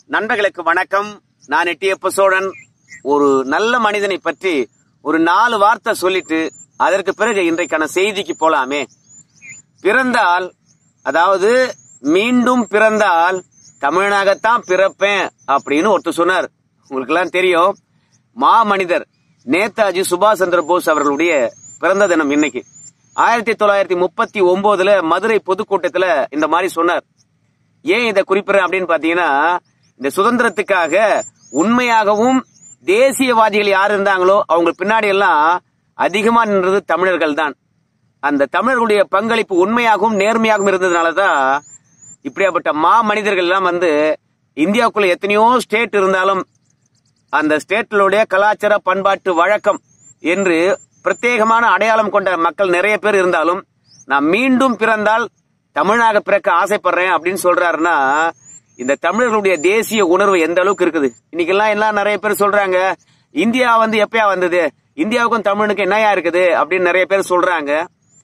நண்பர்களுக்கு வணக்கம் நான் எட்டியப்ப சோழன் ஒரு நல்ல மனிதனை பற்றி ஒரு நாலு வார்த்தை சொல்லிட்டு அதற்கு பிறகு இன்றைக்கான செய்திக்கு போலாமே பிறந்தால் அதாவது மீண்டும் பிறந்தால் தமிழனாகத்தான் பிறப்பேன் அப்படின்னு ஒருத்தர் சொன்னார் உங்களுக்கு எல்லாம் தெரியும் மா மனிதர் நேதாஜி சுபாஷ் சந்திர போஸ் அவர்களுடைய பிறந்த தினம் இன்னைக்கு ஆயிரத்தி தொள்ளாயிரத்தி முப்பத்தி ஒன்பதுல மதுரை பொதுக்கூட்டத்துல இந்த மாதிரி சொன்னார் ஏன் இதை குறிப்பிடுறேன் அப்படின்னு பாத்தீங்கன்னா இந்த சுதந்திரத்துக்காக உண்மையாகவும் தேசியவாதிகள் யார் இருந்தாங்களோ அவங்க பின்னாடி எல்லாம் அதிகமா நின்றது தமிழர்கள் தான் அந்த தமிழர்களுடைய பங்களிப்பு உண்மையாகவும் நேர்மையாகவும் இருந்ததுனாலதான் இப்படியாப்பட்ட மா மனிதர்கள் எல்லாம் வந்து இந்தியாவுக்குள்ள எத்தனையோ ஸ்டேட் இருந்தாலும் அந்த ஸ்டேட்களுடைய கலாச்சார பண்பாட்டு வழக்கம் என்று பிரத்யேகமான அடையாளம் கொண்ட மக்கள் நிறைய பேர் இருந்தாலும் நான் மீண்டும் பிறந்தால் தமிழனாக பிறக்க ஆசைப்படுறேன் அப்படின்னு சொல்றாருன்னா இந்த தமிழர்களுடைய தேசிய உணர்வு எந்த அளவுக்கு இருக்குது இன்னைக்கெல்லாம் எல்லாம் நிறைய பேர் சொல்றாங்க இந்தியா வந்து எப்பயா வந்தது இந்தியாவுக்கும் தமிழனுக்கும் என்னையா இருக்குது அப்படின்னு நிறைய பேர் சொல்றாங்க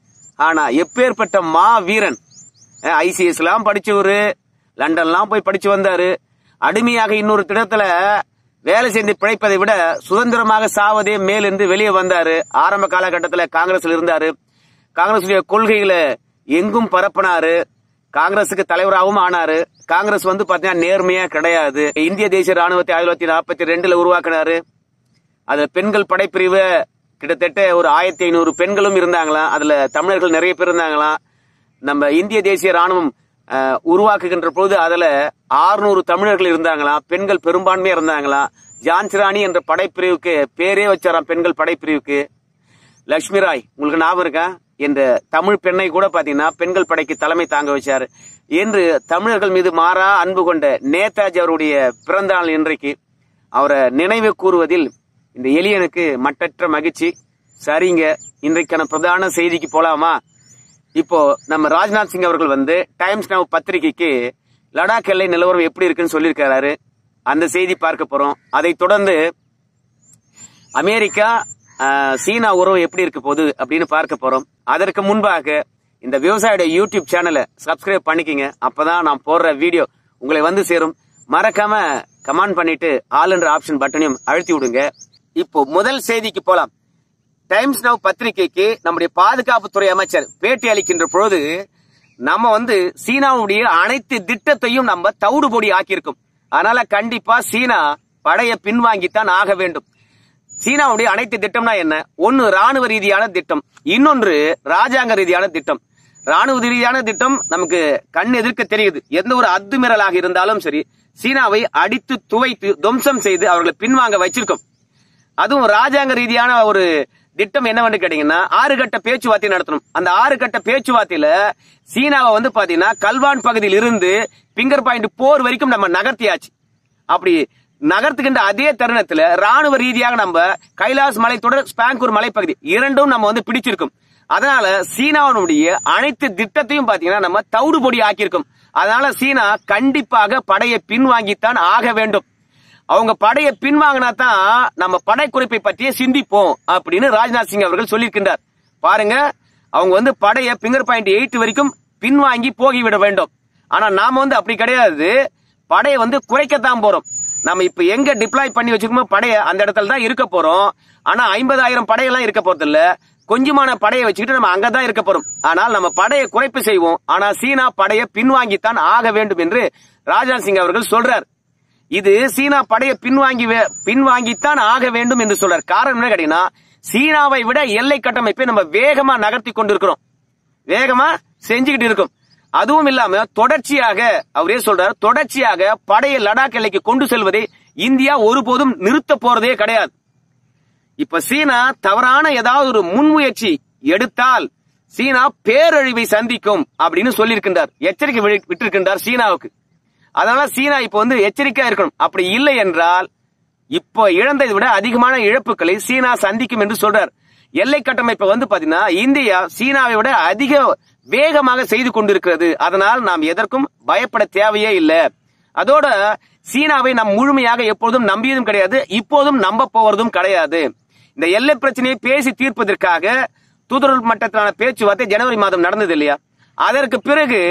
ஆனா எப்பேற்பட்ட மா வீரன் ஐசிஎஸ் எல்லாம் படிச்சவரு லண்டன்லாம் போய் படிச்சு வந்தாரு அடிமையாக இன்னொரு திடத்துல வேலை செய்து பிழைப்பதை விட சுதந்திரமாக சாவதே மேல் என்று வெளியே வந்தாரு ஆரம்ப காலகட்டத்துல காங்கிரஸ்ல இருந்தாரு காங்கிரசுடைய கொள்கைகளை எங்கும் பரப்பினாரு காங்கிரசுக்கு தலைவராகவும் ஆனாரு காங்கிரஸ் வந்து பாத்தீங்கன்னா நேர்மையா கிடையாது இந்திய தேசிய ராணுவத்தை ஆயிரத்தி தொள்ளாயிரத்தி நாற்பத்தி ரெண்டுல உருவாக்கினாரு அதுல பெண்கள் படைப்பிரிவு கிட்டத்தட்ட ஒரு ஆயிரத்தி ஐநூறு பெண்களும் இருந்தாங்களாம் அதுல தமிழர்கள் நிறைய பேர் இருந்தாங்களாம் நம்ம இந்திய தேசிய ராணுவம் அஹ், உருவாக்குகின்ற பொழுது அதுல ஆறுநூறு தமிழர்கள் இருந்தாங்களாம் பெண்கள் பெரும்பான்மையா இருந்தாங்களாம் ஜான்சி ராணி என்ற படைப்பிரிவுக்கு பேரே வச்சாராம் பெண்கள் படைப்பிரிவுக்கு லட்சுமி ராய் உங்களுக்கு ஞாபகம் இருக்கா என்ற தமிழ் பெண்ணை கூட பாத்தீங்கன்னா பெண்கள் படைக்கு தலைமை தாங்க வச்சாரு என்று தமிழர்கள் மீது மாறா அன்பு கொண்ட நேதாஜி அவருடைய பிறந்த நாள் இன்றைக்கு அவரை நினைவு கூறுவதில் இந்த எளியனுக்கு மட்டற்ற மகிழ்ச்சி சரிங்க இன்றைக்கான பிரதான செய்திக்கு போலாமா இப்போ நம்ம ராஜ்நாத் சிங் அவர்கள் வந்து டைம்ஸ் நவ் பத்திரிகைக்கு லடாக் எல்லை நிலவரம் எப்படி இருக்குன்னு சொல்லியிருக்காரு அந்த செய்தி பார்க்க போறோம் அதை தொடர்ந்து அமெரிக்கா ஆஹ், சீனா உறவு எப்படி இருக்க போகுது அப்படின்னு பார்க்க போறோம் அதற்கு முன்பாக இந்த விவசாயியோட யூடியூப் சேனலை சப்ஸ்கிரைப் பண்ணிக்கங்க அப்பதான் நான் போடுற வீடியோ உங்களை வந்து சேரும் மறக்காம கமெண்ட் பண்ணிட்டு ஆல் என்ற ஆப்ஷன் பட்டனையும் அழுத்தி விடுங்க இப்போ முதல் செய்திக்கு போலாம் டைம்ஸ் நவ் பத்திரிகைக்கு நம்முடைய பாதுகாப்புத்துறை அமைச்சர் பேட்டி அளிக்கின்ற பொழுது நம்ம வந்து சீனாவுடைய அனைத்து திட்டத்தையும் நம்ம தவிடுபொடி ஆக்கியிருக்கோம் அதனால கண்டிப்பா சீனா படைய பின்வாங்கித்தான் ஆக வேண்டும் சீனாவுடைய அனைத்து திட்டம்னா என்ன ஒன்னு ராணுவ ரீதியான திட்டம் இன்னொன்று ராஜாங்க ரீதியான திட்டம் ராணுவ ரீதியான திட்டம் நமக்கு கண் எதிர்க்க தெரியுது எந்த ஒரு அத்துமீறலாக இருந்தாலும் சரி சீனாவை அடித்து துவைத்து துவம்சம் செய்து அவர்களை பின்வாங்க வச்சிருக்கோம் அதுவும் ராஜாங்க ரீதியான ஒரு திட்டம் என்னவென்று கேட்டீங்கன்னா ஆறு கட்ட பேச்சுவார்த்தை நடத்தணும் அந்த ஆறு கட்ட பேச்சுவார்த்தையில சீனாவை வந்து பாத்தீங்கன்னா கல்வான் பகுதியில் இருந்து பிங்கர் பாயிண்ட் போர் வரைக்கும் நம்ம நகர்த்தியாச்சு அப்படி நகர்த்துகின்ற அதே தருணத்துல ராணுவ ரீதியாக நம்ம கைலாஸ் மலைத்தொடர் ஸ்பாங்கூர் மலைப்பகுதி இரண்டும் நம்ம வந்து பிடிச்சிருக்கோம் அதனால சீனாவினுடைய அனைத்து திட்டத்தையும் பாத்தீங்கன்னா நம்ம தவிடு பொடி ஆக்கியிருக்கோம் அதனால சீனா கண்டிப்பாக படையை பின்வாங்கித்தான் ஆக வேண்டும் அவங்க படையை பின்வாங்கினா தான் நம்ம படை குறைப்பை பற்றியே சிந்திப்போம் அப்படின்னு ராஜ்நாத் சிங் அவர்கள் சொல்லியிருக்கின்றார் பாருங்க அவங்க வந்து படைய பிங்கர் பாயிண்ட் எயிட் வரைக்கும் பின்வாங்கி போகிவிட வேண்டும் ஆனா நாம வந்து அப்படி கிடையாது படையை வந்து குறைக்கத்தான் போறோம் நம்ம இப்ப எங்க டிப்ளாய் பண்ணி வச்சுக்கோமோ படைய அந்த இடத்துல தான் இருக்க போறோம் ஆனா ஐம்பதாயிரம் படையெல்லாம் இருக்க போறது இல்ல கொஞ்சமான படையை வச்சுக்கிட்டு நம்ம அங்கதான் இருக்க போறோம் ஆனால் நம்ம படையை குறைப்பு செய்வோம் ஆனா சீனா படையை பின்வாங்கித்தான் ஆக வேண்டும் என்று ராஜ்நாத் சிங் அவர்கள் சொல்றார் இது சீனா படையை பின்வாங்கி வே- பின்வாங்கித்தான் ஆக வேண்டும் என்று சொல்றார் காரணம் என்ன கேட்டீங்கன்னா சீனாவை விட எல்லை கட்டமைப்பை நம்ம வேகமா நகர்த்தி கொண்டிருக்கிறோம் வேகமா செஞ்சுக்கிட்டு இருக்கும் அதுவும் இல்லாம தொடர்ச்சியாக அவரே சொல்றார் தொடர்ச்சியாக படையை லடாக் எல்லைக்கு கொண்டு செல்வதை இந்தியா ஒருபோதும் நிறுத்த போறதே கிடையாது இப்ப சீனா தவறான ஏதாவது ஒரு முன்முயற்சி எடுத்தால் சீனா பேரழிவை சந்திக்கும் அப்படின்னு சொல்லியிருக்கின்றார் எச்சரிக்கை விழி- விட்டிருக்கின்றார் சீனாவுக்கு அதனால சீனா இப்ப வந்து எச்சரிக்கையா இருக்கணும் அப்படி இல்லை என்றால் இப்போ இழந்ததை விட அதிகமான இழப்புகளை சீனா சந்திக்கும் என்று சொல்றார் எல்லை கட்டமைப்பை வந்து பாத்தீங்கன்னா இந்தியா சீனாவை விட அதிக வேகமாக செய்து கொண்டிருக்கிறது அதனால் நாம் எதற்கும் பயப்பட தேவையே இல்லை அதோட சீனாவை நாம் முழுமையாக எப்பொழுதும் நம்பியதும் கிடையாது இப்போதும் நம்ப போவதும் கிடையாது இந்த எல்லை பிரச்சனையை பேசி தீர்ப்பதற்காக தூதரக மட்டத்திலான பேச்சுவார்த்தை ஜனவரி மாதம் நடந்தது இல்லையா அதற்கு பிறகு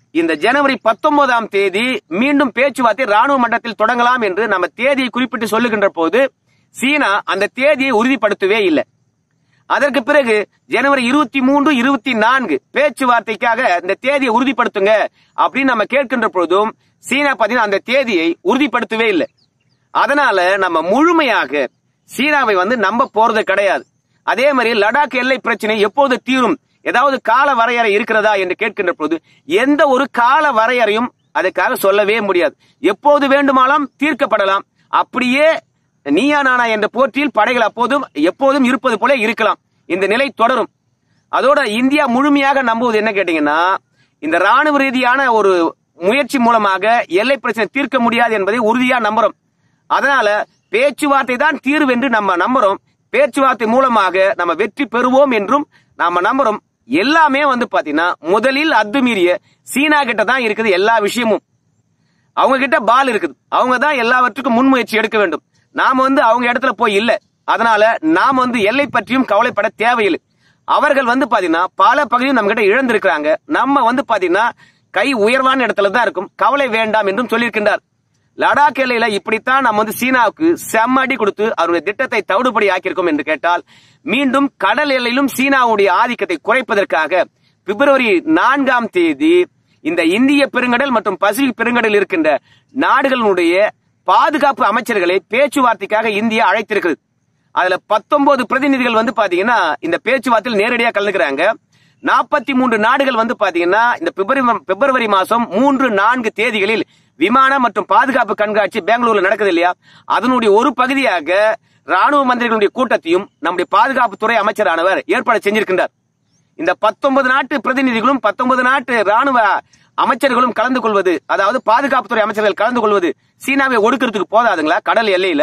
இந்த ஜனவரி பத்தொன்பதாம் தேதி மீண்டும் பேச்சுவார்த்தை ராணுவ மட்டத்தில் தொடங்கலாம் என்று நம்ம தேதியை குறிப்பிட்டு சொல்லுகின்ற போது சீனா அந்த தேதியை உறுதிப்படுத்தவே இல்லை அதற்கு பிறகு ஜனவரி இருபத்தி மூன்று இருபத்தி நான்கு பேச்சுவார்த்தைக்காக இந்த தேதியை உறுதிப்படுத்துங்க அப்படின்னு நம்ம கேட்கின்ற பொழுதும் சீனா பாத்தீங்கன்னா அந்த தேதியை உறுதிப்படுத்தவே இல்லை அதனால நம்ம முழுமையாக சீனாவை வந்து நம்ப போறது கிடையாது அதே மாதிரி லடாக் எல்லை பிரச்சனை எப்போது தீரும் ஏதாவது கால வரையறை இருக்கிறதா என்று கேட்கின்ற பொழுது எந்த ஒரு கால வரையறையும் அதுக்காக சொல்லவே முடியாது எப்போது வேண்டுமானாலும் தீர்க்கப்படலாம் அப்படியே நீயா நானா என்ற போட்டியில் படைகள் அப்போதும் எப்போதும் இருப்பது போல இருக்கலாம் இந்த நிலை தொடரும் அதோட இந்தியா முழுமையாக நம்புவது என்ன கேட்டீங்கன்னா இந்த ராணுவ ரீதியான ஒரு முயற்சி மூலமாக எல்லை பிரச்சனை தீர்க்க முடியாது என்பதை உறுதியா நம்புறோம் அதனால பேச்சுவார்த்தை தான் தீர்வு என்று நம்ம நம்புறோம் பேச்சுவார்த்தை மூலமாக நம்ம வெற்றி பெறுவோம் என்றும் நாம நம்புறோம் எல்லாமே வந்து பாத்தீங்கன்னா முதலில் அத்துமீறிய சீனா கிட்ட தான் இருக்குது எல்லா விஷயமும் அவங்க கிட்ட பால் இருக்குது அவங்க தான் எல்லாவற்றுக்கும் முன்முயற்சி எடுக்க வேண்டும் நாம வந்து அவங்க இடத்துல போய் இல்ல அதனால நாம வந்து எல்லை பற்றியும் கவலைப்பட தேவையில்லை அவர்கள் வந்து பாத்தீங்கன்னா பல பகுதியும் நம்ம கிட்ட இழந்திருக்கிறாங்க நம்ம வந்து பாத்தீங்கன்னா கை உயர்வான இடத்துல தான் இருக்கும் கவலை வேண்டாம் என்றும் சொல்லியிருக்கின்றார் லடாக் எல்லையில இப்படித்தான் நம்ம வந்து சீனாவுக்கு செம்ம அடி கொடுத்து அவருடைய திட்டத்தை தவிடுபடி ஆக்கியிருக்கோம் என்று கேட்டால் மீண்டும் கடல் எல்லையிலும் சீனாவுடைய ஆதிக்கத்தை குறைப்பதற்காக பிப்ரவரி நான்காம் தேதி இந்த இந்திய பெருங்கடல் மற்றும் பசிபிக் பெருங்கடல் இருக்கின்ற நாடுகளுடைய பாதுகாப்பு அமைச்சர்களை பேச்சுவார்த்தைக்காக இந்தியா அழைத்திருக்கிறது அதுல பத்தொன்பது பிரதிநிதிகள் வந்து பாத்தீங்கன்னா இந்த பேச்சுவார்த்தையில் நேரடியாக கலந்துக்கிறாங்க நாற்பத்தி மூன்று நாடுகள் வந்து பாத்தீங்கன்னா இந்த பிப்ரவரி பிப்ரவரி மாசம் மூன்று நான்கு தேதிகளில் விமான மற்றும் பாதுகாப்பு கண்காட்சி பெங்களூர்ல நடக்குது இல்லையா அதனுடைய ஒரு பகுதியாக ராணுவ மந்திரிகளுடைய கூட்டத்தையும் நம்முடைய பாதுகாப்புத்துறை அமைச்சரானவர் ஏற்பாடு செஞ்சிருக்கின்றார் இந்த பத்தொன்பது நாட்டு பிரதிநிதிகளும் பத்தொன்பது நாட்டு ராணுவ அமைச்சர்களும் கலந்து கொள்வது அதாவது பாதுகாப்புத்துறை அமைச்சர்கள் கலந்து கொள்வது சீனாவை ஒடுக்கிறதுக்கு போதாதுங்களா கடல் எல்லையில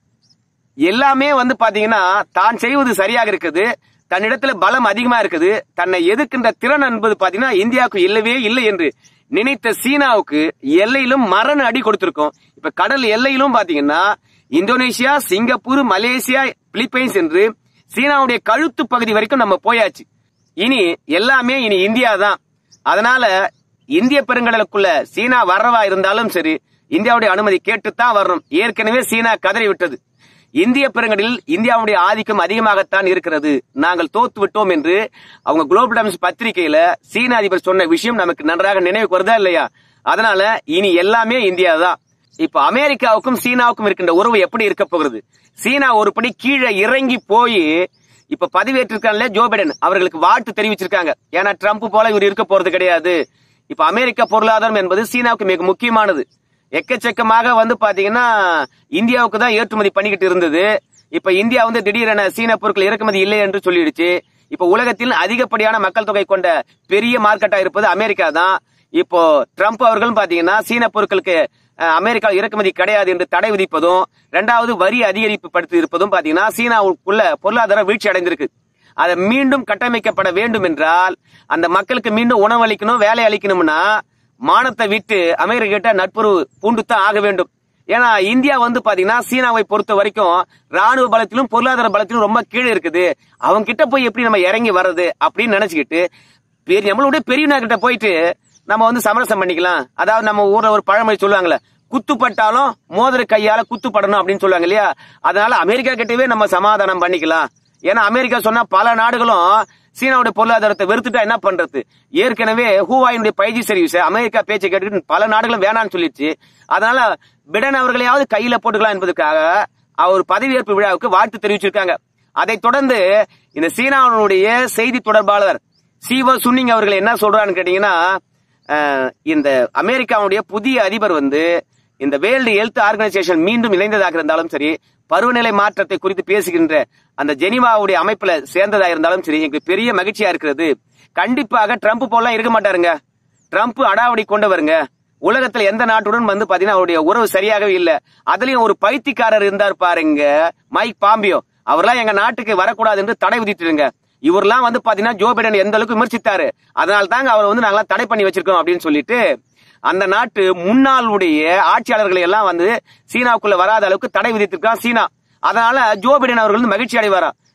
எல்லாமே வந்து பாத்தீங்கன்னா தான் செய்வது சரியாக இருக்குது தன்னிடத்துல பலம் அதிகமா இருக்குது தன்னை எதிர்க்கின்ற திறன் என்பது பாத்தீங்கன்னா இந்தியாவுக்கு இல்லவே இல்லை என்று நினைத்த சீனாவுக்கு எல்லையிலும் மரண அடி கொடுத்திருக்கோம் இப்ப கடல் எல்லையிலும் பாத்தீங்கன்னா இந்தோனேஷியா சிங்கப்பூர் மலேசியா பிலிப்பைன்ஸ் என்று சீனாவுடைய கழுத்து பகுதி வரைக்கும் நம்ம போயாச்சு இனி எல்லாமே இனி இந்தியா தான் அதனால இந்திய பெருங்கடலுக்குள்ள சீனா வர்றவா இருந்தாலும் சரி இந்தியாவுடைய அனுமதி கேட்டுத்தான் வரணும் ஏற்கனவே சீனா கதறி விட்டது இந்திய பெருங்கடலில் இந்தியாவுடைய ஆதிக்கம் அதிகமாகத்தான் இருக்கிறது நாங்கள் தோத்து விட்டோம் என்று அவங்க குளோபல் டைம்ஸ் பத்திரிகையில சீன அதிபர் சொன்ன விஷயம் நமக்கு நன்றாக நினைவுக்கு வருதா இல்லையா அதனால இனி எல்லாமே இந்தியா தான் இப்ப அமெரிக்காவுக்கும் சீனாவுக்கும் இருக்கின்ற உறவு எப்படி இருக்க போகிறது சீனா ஒரு படி கீழே இறங்கி போய் இப்ப பதவியேற்றிருக்காங்களே ஜோ பைடன் அவர்களுக்கு வாழ்த்து தெரிவிச்சிருக்காங்க ஏன்னா ட்ரம்ப் போல இவர் இருக்க போறது கிடையாது இப்ப அமெரிக்க பொருளாதாரம் என்பது சீனாவுக்கு மிக முக்கியமானது எக்கச்சக்கமாக வந்து பாத்தீங்கன்னா இந்தியாவுக்கு தான் ஏற்றுமதி பண்ணிக்கிட்டு இருந்தது இப்ப இந்தியா வந்து திடீரென சீன பொருட்கள் இறக்குமதி இல்லை என்று சொல்லிடுச்சு இப்ப உலகத்தில் அதிகப்படியான மக்கள் தொகை கொண்ட பெரிய மார்க்கெட்டா இருப்பது அமெரிக்கா தான் இப்போ ட்ரம்ப் அவர்களும் பாத்தீங்கன்னா சீன பொருட்களுக்கு அஹ், அமெரிக்கா இறக்குமதி கிடையாது என்று தடை விதிப்பதும் இரண்டாவது வரி அதிகரிப்பு படுத்தி இருப்பதும் பாத்தீங்கன்னா சீனாவுக்குள்ள பொருளாதார வீழ்ச்சி அடைந்திருக்கு அதை மீண்டும் கட்டமைக்கப்பட வேண்டும் என்றால் அந்த மக்களுக்கு மீண்டும் உணவளிக்கணும் வேலை அளிக்கணும்னா மானத்தை விட்டு அமெரிக்க கிட்ட நட்புறவு பூண்டுத்தான் ஆக வேண்டும் ஏன்னா இந்தியா வந்து பாத்தீங்கன்னா சீனாவை பொறுத்த வரைக்கும் ராணுவ பலத்திலும் பொருளாதார பலத்திலும் ரொம்ப கீழே இருக்குது அவங்க கிட்ட போய் எப்படி நம்ம இறங்கி வர்றது அப்படின்னு நினைச்சுக்கிட்டு பெரிய நம்மளுடைய பெரியவனா கிட்ட போயிட்டு நம்ம வந்து சமரசம் பண்ணிக்கலாம் அதாவது நம்ம ஊர்ல ஒரு பழமொழி சொல்லுவாங்கல்ல குத்துப்பட்டாலும் மோதிர கையால குத்துப்படணும் அப்படின்னு சொல்லுவாங்க இல்லையா அதனால அமெரிக்கா கிட்டவே நம்ம சமாதானம் பண்ணிக்கலாம் ஏன்னா அமெரிக்கா சொன்னா பல நாடுகளும் சீனாவுடைய பொருளாதாரத்தை வெறுத்துட்டா என்ன பண்றது ஏற்கனவே ஹூவாயினுடைய பைஜி சர்வீஸ் அமெரிக்கா பேச்சை கேட்டுட்டு பல நாடுகளும் வேணாம்னு சொல்லிடுச்சு அதனால பிடன் அவர்களையாவது கையில போட்டுக்கலாம் என்பதற்காக அவர் பதவியேற்பு விழாவுக்கு வாழ்த்து தெரிவிச்சிருக்காங்க அதைத் தொடர்ந்து இந்த சீனாவுடைய செய்தி தொடர்பாளர் சீவோ சுன்னிங் அவர்கள் என்ன சொல்றான்னு கேட்டீங்கன்னா அஹ், இந்த அமெரிக்காவுடைய புதிய அதிபர் வந்து இந்த வேர்ல்டு ஹெல்த் ஆர்கனைசேஷன் மீண்டும் இணைந்ததாக இருந்தாலும் சரி பருவநிலை மாற்றத்தை குறித்து பேசுகின்ற அந்த ஜெனிவாவுடைய அமைப்புல சேர்ந்ததா இருந்தாலும் சரி எங்களுக்கு பெரிய மகிழ்ச்சியா இருக்கிறது கண்டிப்பாக ட்ரம்ப் போலாம் இருக்க மாட்டாருங்க ட்ரம்ப் அடாவடி கொண்டவருங்க உலகத்துல எந்த நாட்டுடன் வந்து பாத்தீங்கன்னா அவருடைய உறவு சரியாகவே இல்ல அதுலயும் ஒரு பைத்தியக்காரர் இருந்தார் பாருங்க மைக் பாம்பியோ அவர்லாம் எங்க நாட்டுக்கு வரக்கூடாது என்று தடை விதித்துருங்க இவர்லாம் வந்து பாத்தீங்கன்னா ஜோ பைடன் எந்த அளவுக்கு விமர்சித்தாரு அதனால தாங்க அவர் வந்து நாங்களாம் தடை பண்ணி வச்சிருக்கோம் அப்படின்னு சொல்லிட்டு அந்த நாட்டு முன்னாளுடைய ஆட்சியாளர்களை எல்லாம் வந்து சீனாவுக்குள்ள வராத அளவுக்கு தடை விதித்திருக்கான் சீனா அதனால ஜோ பைடன் அவர்கள் வந்து மகிழ்ச்சி அடைவாராம்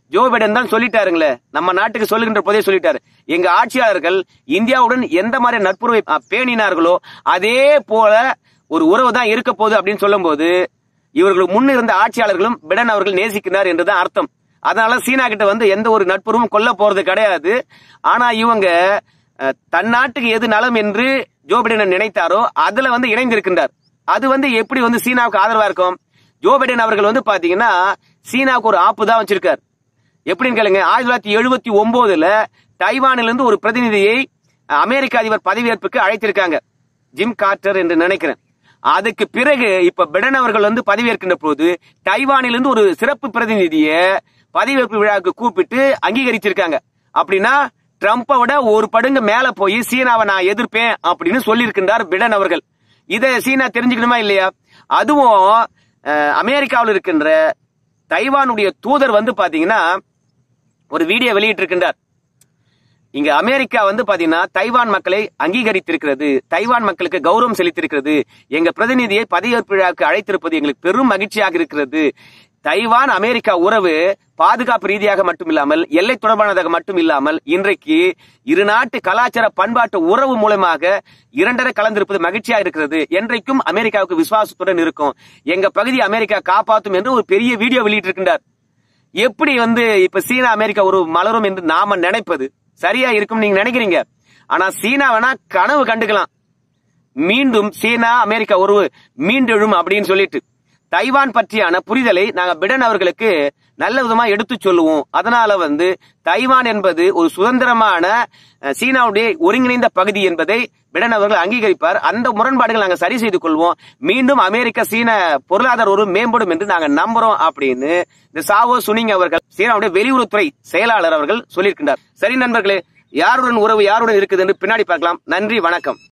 ஜோ பைடன் தான் சொல்லிட்டாருங்களே நம்ம நாட்டுக்கு சொல்லுகின்ற போதே சொல்லிட்டாரு எங்க ஆட்சியாளர்கள் இந்தியாவுடன் எந்த மாதிரி நட்புறவை அஹ், பேணினார்களோ அதே போல ஒரு உறவு தான் இருக்க போகுது அப்படின்னு சொல்லும்போது இவர்களுக்கு முன் இருந்த ஆட்சியாளர்களும் பிடன் அவர்கள் நேசிக்கிறார் என்றுதான் அர்த்தம் அதனால சீனா கிட்ட வந்து எந்த ஒரு நட்புறவும் கொல்ல போறது கிடையாது ஆனா இவங்க அஹ், தன் நாட்டுக்கு எது நலம் என்று ஜோ பிடன் நினைத்தாரோ அதுல வந்து இணைந்திருக்கின்றார் அது வந்து எப்படி வந்து சீனாவுக்கு ஆதரவா இருக்கும் ஜோ பைடன் அவர்கள் வந்து பாத்தீங்கன்னா சீனாவுக்கு ஒரு ஆப்பு தான் வச்சிருக்கார் எப்படின்னு கேளுங்க ஆயிரத்தி தொள்ளாயிரத்தி எழுபத்தி ஒன்பதுல தைவானிலிருந்து இருந்து ஒரு பிரதிநிதியை அஹ், அமெரிக்க அதிபர் பதவியேற்புக்கு அழைத்திருக்காங்க ஜிம் கார்ட்டர் என்று நினைக்கிறேன் அதுக்கு பிறகு இப்ப பிடன் அவர்கள் வந்து பதவியேற்கின்ற போது தைவானிலிருந்து ஒரு சிறப்பு பிரதிநிதியை பதவியேற்பு விழாவுக்கு கூப்பிட்டு அங்கீகரிச்சிருக்காங்க அப்படின்னா ட்ரம்ப்பை விட ஒரு படுங்கு மேல போய் சீனாவை நான் எதிர்ப்பேன் அப்படின்னு சொல்லியிருக்கின்றார் பிடன் அவர்கள் இதை சீனா தெரிஞ்சுக்கணுமா இல்லையா அதுவும் அஹ், அமெரிக்காவில் இருக்கின்ற தைவானுடைய தூதர் வந்து பாத்தீங்கன்னா ஒரு வீடியோ வெளியிட்டிருக்கின்றார் இங்க அமெரிக்கா வந்து பாத்தீங்கன்னா தைவான் மக்களை அங்கீகரித்திருக்கிறது தைவான் மக்களுக்கு கௌரவம் செலுத்தியிருக்கிறது எங்க பிரதிநிதியை பதவியேற்பு விழாவுக்கு அழைத்திருப்பது எங்களுக்கு பெரும் மகிழ்ச்சியாக இருக்கிறது தைவான் அமெரிக்கா உறவு பாதுகாப்பு ரீதியாக மட்டும் இல்லாமல் எல்லை தொடர்பானதாக மட்டும் இல்லாமல் இன்றைக்கு இரு நாட்டு கலாச்சார பண்பாட்டு உறவு மூலமாக இரண்டரை கலந்திருப்பது மகிழ்ச்சியாக இருக்கிறது என்றைக்கும் அமெரிக்காவுக்கு விசுவாசத்துடன் இருக்கும் எங்க பகுதி அமெரிக்கா காப்பாற்றும் என்று ஒரு பெரிய வீடியோ வெளியிட்டிருக்கின்றார் எப்படி வந்து இப்ப சீனா அமெரிக்கா ஒரு மலரும் என்று நாம நினைப்பது சரியா இருக்கும் நீங்க நினைக்கிறீங்க ஆனா சீனா வேணா கனவு கண்டுக்கலாம் மீண்டும் சீனா அமெரிக்கா ஒரு மீண்டெழும் அப்படின்னு சொல்லிட்டு தைவான் பற்றியான புரிதலை நாங்க பிடன் அவர்களுக்கு நல்ல விதமா எடுத்து சொல்லுவோம் அதனால வந்து தைவான் என்பது ஒரு சுதந்திரமான அஹ், சீனாவுடைய ஒருங்கிணைந்த பகுதி என்பதை பிடன் அவர்கள் அங்கீகரிப்பார் அந்த முரண்பாடுகள் நாங்க சரி செய்து கொள்வோம் மீண்டும் அமெரிக்க சீன பொருளாதார ஒரு மேம்படும் என்று நாங்க நம்புறோம் அப்படின்னு இந்த சாவோ சுனிங் அவர்கள் சீனாவுடைய வெளியுறவுத்துறை செயலாளர் அவர்கள் சொல்லியிருக்கின்றார் சரி நண்பர்களே யாருடன் உறவு யாருடன் இருக்குது என்று பின்னாடி பார்க்கலாம் நன்றி வணக்கம்